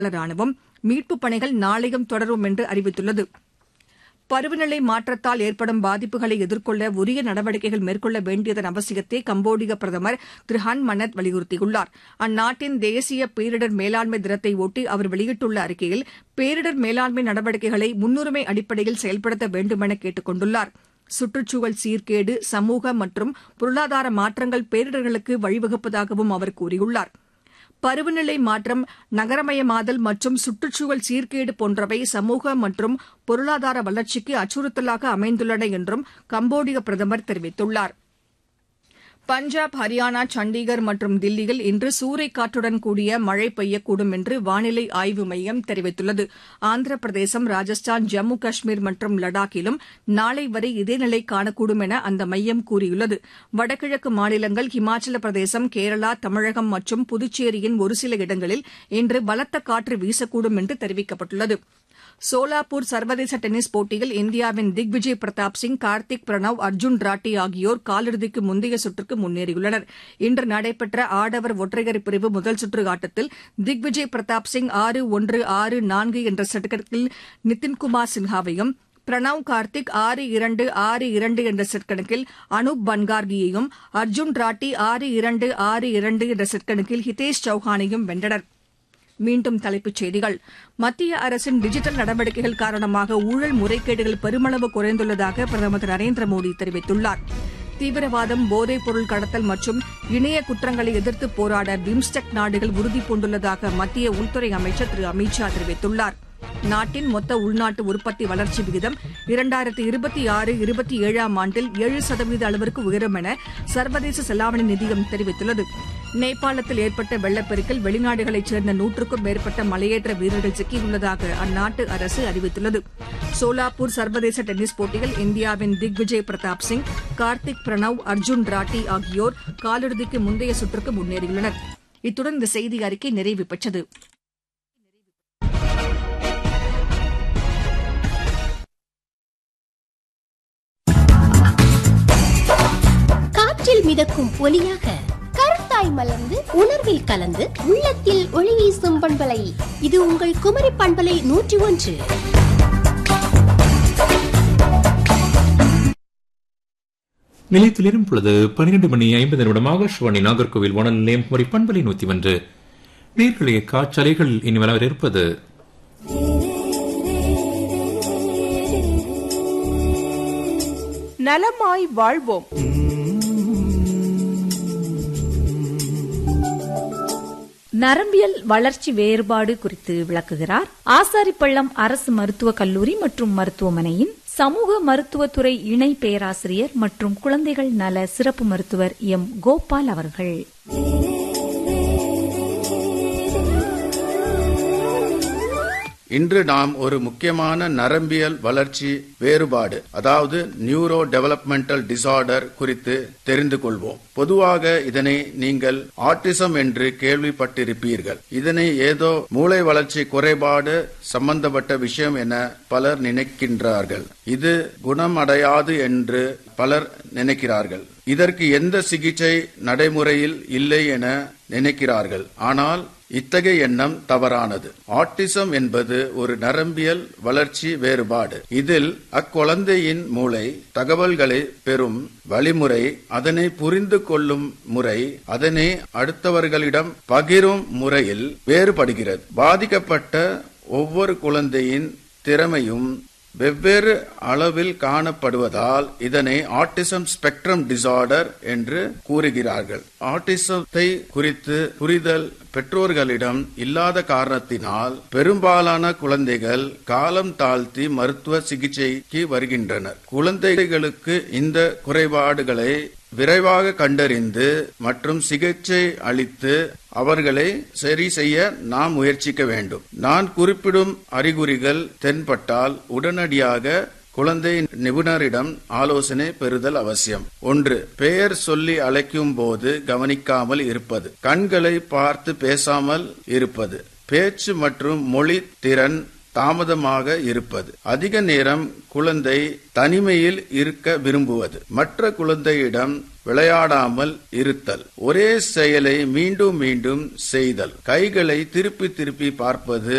ராணுவம் மீட்புப் பணிகள் நாளையும் தொடரும் என்று அறிவித்துள்ளது பருவநிலை மாற்றத்தால் ஏற்படும் பாதிப்புகளை எதிர்கொள்ள உரிய நடவடிக்கைகள் மேற்கொள்ள வேண்டியதன் அவசியத்தை கம்போடிய பிரதமர் திரு ஹன் மனத் வலியுறுத்தியுள்ளார் அந்நாட்டின் தேசிய பேரிடர் மேலாண்மை தினத்தை ஒட்டி அவர் வெளியிட்டுள்ள அறிக்கையில் பேரிடர் மேலாண்மை நடவடிக்கைகளை முன்னுரிமை அடிப்படையில் செயல்படுத்த வேண்டுமென கேட்டுக் கொண்டுள்ளார் சுற்றுச்சூழல் சீர்கேடு சமூக மற்றும் பொருளாதார மாற்றங்கள் பேரிடர்களுக்கு வழிவகுப்பதாகவும் அவர் கூறியுள்ளார் பருவநிலை மாற்றம் நகரமயமாதல் மற்றும் சுற்றுச்சூழல் சீர்கேடு போன்றவை சமூக மற்றும் பொருளாதார வளர்ச்சிக்கு அச்சுறுத்தலாக அமைந்துள்ளன என்றும் கம்போடிய பிரதமர் தெரிவித்துள்ளார் பஞ்சாப் ஹரியானா சண்டிகர் மற்றும் தில்லியில் இன்று சூறைக்காற்றுடன் கூடிய மழை பெய்யக்கூடும் என்று வானிலை ஆய்வு மையம் தெரிவித்துள்ளது ஆந்திர பிரதேசம் ராஜஸ்தான் ஜம்மு காஷ்மீர் மற்றும் லடாக்கிலும் நாளை வரை இதே நிலை காணக்கூடும் என அந்த மையம் கூறியுள்ளது வடகிழக்கு மாநிலங்கள் ஹிமாச்சல பிரதேசம் கேரளா தமிழகம் மற்றும் புதுச்சேரியின் ஒருசில இடங்களில் இன்று பலத்த காற்று வீசக்கூடும் என்று தெரிவிக்கப்பட்டுள்ளது சோலாப்பூர் சர்வதேச டென்னிஸ் போட்டியில் இந்தியாவின் திக்விஜய் பிரதாப் சிங் கார்த்திக் பிரணவ் அர்ஜுன் ராட்டி ஆகியோர் காலிறுதிக்கு முந்தைய சுற்றுக்கு முன்னேறியுள்ளனர் இன்று நடைபெற்ற ஆடவர் ஒற்றையர் பிரிவு முதல் சுற்று ஆட்டத்தில் திக்விஜய் பிரதாப் சிங் ஆறு ஒன்று ஆறு நான்கு என்ற செட் கணக்கில் நிதின்குமார் சின்ஹாவையும் பிரணவ் கார்த்திக் ஆறு இரண்டு ஆறு இரண்டு என்ற செட் கணக்கில் அனூப் பன்கார்கியையும் அர்ஜுன் ராட்டி ஆறு இரண்டு ஆறு இரண்டு என்ற செட் கணக்கில் ஹிதேஷ் சௌஹானையும் வென்றனர் மீண்டும் தலைப்புச் செய்திகள் மத்திய அரசின் டிஜிட்டல் நடவடிக்கைகள் காரணமாக ஊழல் முறைகேடுகள் பெருமளவு குறைந்துள்ளதாக பிரதமர் திரு நரேந்திர மோடி தெரிவித்துள்ளார் தீவிரவாதம் போதைப் பொருள் கடத்தல் மற்றும் இணைய குற்றங்களை எதிர்த்து போராட பிம்ஸ்டெக் நாடுகள் உறுதிபூண்டுள்ளதாக மத்திய உள்துறை அமைச்சர் திரு அமித் ஷா தெரிவித்துள்ளார் நாட்டின் மொத்த உள்நாட்டு உற்பத்தி வளர்ச்சி விகிதம் இரண்டாயிரத்தி இருபத்தி ஆறு இருபத்தி ஏழாம் ஆண்டில் ஏழு சதவீத அளவிற்கு உயரும் என சர்வதேச செலாவணி நிதியம் தெரிவித்துள்ளது நேபாளத்தில் ஏற்பட்ட வெள்ளப்பெருக்கில் வெளிநாடுகளைச் சேர்ந்த நூற்றுக்கும் மேற்பட்ட மலையேற்ற வீரர்கள் சிக்கியுள்ளதாக அந்நாட்டு அரசு அறிவித்துள்ளது சோலாப்பூர் சர்வதேச டென்னிஸ் போட்டியில் இந்தியாவின் திக்விஜய் பிரதாப் சிங் கார்த்திக் பிரணவ் அர்ஜுன் ராட்டி ஆகியோர் காலிறுதிக்கு முந்தைய சுற்றுக்கு முன்னேறியுள்ளனர் இத்துடன் இந்த செய்தி அறிக்கை நிறைவு பெற்றது காற்றில் மிதக்கும் ஒலியாக கருத்தாய் மலர்ந்து உணர்வில் கலந்து உள்ளத்தில் ஒளி வீசும் பண்பலை இது உங்கள் குமரி பண்பலை நூற்றி ஒன்று நிலையத்தில் பொழுது பன்னிரண்டு மணி ஐம்பது நிமிடமாக ஆகாஷ்வாணி நாகர்கோவில் வானல் நிலையம் குமரி பண்பலை நூத்தி ஒன்று நேர்களே காற்றலைகள் இனி வர இருப்பது நலமாய் வாழ்வோம் நரம்பியல் வளர்ச்சி வேறுபாடு குறித்து விளக்குகிறார் ஆசாரிப்பள்ளம் அரசு மருத்துவக் கல்லூரி மற்றும் மருத்துவமனையின் சமூக மருத்துவத்துறை இணை பேராசிரியர் மற்றும் குழந்தைகள் நல சிறப்பு மருத்துவர் எம் கோபால் அவர்கள் இன்று நாம் ஒரு முக்கியமான நரம்பியல் வளர்ச்சி வேறுபாடு அதாவது நியூரோ டெவலப்மெண்டல் டிசார்டர் குறித்து தெரிந்து கொள்வோம் பொதுவாக இதனை நீங்கள் ஆட்டிசம் என்று கேள்விப்பட்டிருப்பீர்கள் இதனை ஏதோ மூளை வளர்ச்சி குறைபாடு சம்பந்தப்பட்ட விஷயம் என பலர் நினைக்கின்றார்கள் இது குணமடையாது என்று பலர் நினைக்கிறார்கள் இதற்கு எந்த சிகிச்சை நடைமுறையில் இல்லை என நினைக்கிறார்கள் ஆனால் இத்தகைய எண்ணம் தவறானது ஆட்டிசம் என்பது ஒரு நரம்பியல் வளர்ச்சி வேறுபாடு இதில் அக்குழந்தையின் மூளை தகவல்களை பெறும் வழிமுறை அதனை புரிந்து கொள்ளும் முறை அதனை அடுத்தவர்களிடம் பகிரும் முறையில் வேறுபடுகிறது பாதிக்கப்பட்ட ஒவ்வொரு குழந்தையின் திறமையும் வெவ்வேறு அளவில் காணப்படுவதால் இதனை ஆட்டிசம் ஸ்பெக்ட்ரம் டிசார்டர் என்று கூறுகிறார்கள் ஆட்டிசத்தை குறித்து புரிதல் பெற்றோர்களிடம் இல்லாத காரணத்தினால் பெரும்பாலான குழந்தைகள் காலம் தாழ்த்தி மருத்துவ சிகிச்சைக்கு வருகின்றனர் குழந்தைகளுக்கு இந்த குறைபாடுகளை விரைவாக கண்டறிந்து மற்றும் சிகிச்சை அளித்து அவர்களை சரி செய்ய நாம் முயற்சிக்க வேண்டும் நான் குறிப்பிடும் அறிகுறிகள் தென்பட்டால் உடனடியாக குழந்தை நிபுணரிடம் ஆலோசனை பெறுதல் அவசியம் ஒன்று பெயர் சொல்லி அழைக்கும் போது கவனிக்காமல் இருப்பது கண்களை பார்த்து பேசாமல் இருப்பது பேச்சு மற்றும் மொழி திறன் தாமதமாக இருப்பது அதிக நேரம் குழந்தை தனிமையில் இருக்க விரும்புவது மற்ற குழந்தையிடம் விளையாடாமல் இருத்தல் ஒரே செயலை மீண்டும் மீண்டும் செய்தல் கைகளை திருப்பி திருப்பி பார்ப்பது